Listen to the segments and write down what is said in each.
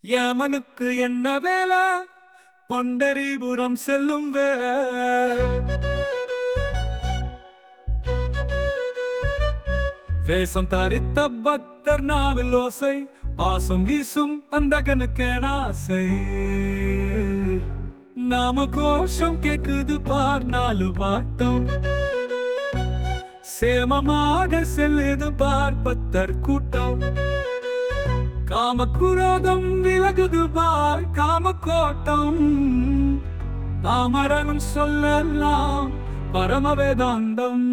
யமனுக்கு என்ன வேலை பொண்டரிபுரம் செல்லும் வேலை வேஷம் தரித்த பக்தர் நாவில் ஓசை பாசம் வீசும் அந்த கணக்கேன ஆசை நாம கோஷம் கேக்குது பார் நாலு பாட்டம் சேமமாக செல்லுது பார் பத்தர் கூட்டம் காம குரோதம் விலகுது பார் காம கோட்டம் தாமரனும் சொல்லலாம் பரம வேதாந்தம்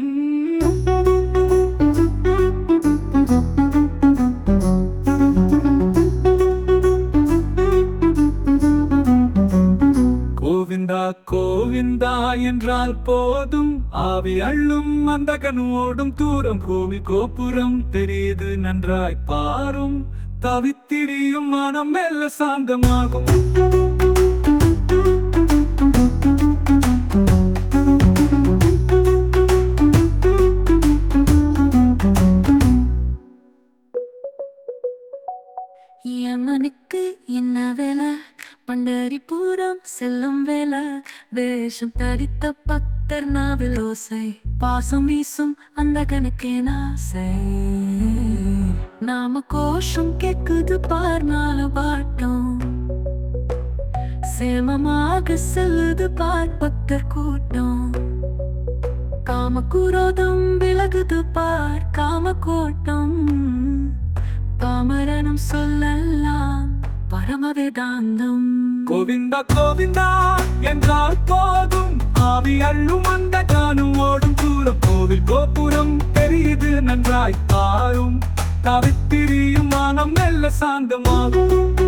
கோவிந்தா கோவிந்தா என்றால் போதும் ஆவி அள்ளும் அந்த கண்ணோடும் தூரம் கோவில் கோபுரம் தெரியுது நன்றாய் பாரும் தவித்திரியும் மனம் மெல்ல சாந்தமாகும் யமனுக்கு என்ன வேலை பண்டரிபுரம் செல்லும் வேலை வேஷம் தரித்த பக்தர் நாவில் ஓசை பாசம் வீசும் அந்த கணக்கேன ஆசை நாம கோஷம் கேக்குது பார் நாலு பாட்டம் சேமமாக செல்லுது பார் பக்தர் கூட்டம் காம குரோதம் விலகுது பார் காம கோட்டம் பாமரனும் சொல்லலாம் பரம வேதாந்தம் கோவிந்தா கோவிந்தா என்றால் போதும் ஆவி அள்ளும் அந்த காணும் ஓடும் தூரம் கோவில் கோபுரம் தெரியுது நன்றாய் பாரும் தவித்திரியும் மனம் மெல்ல சாந்தமாகும்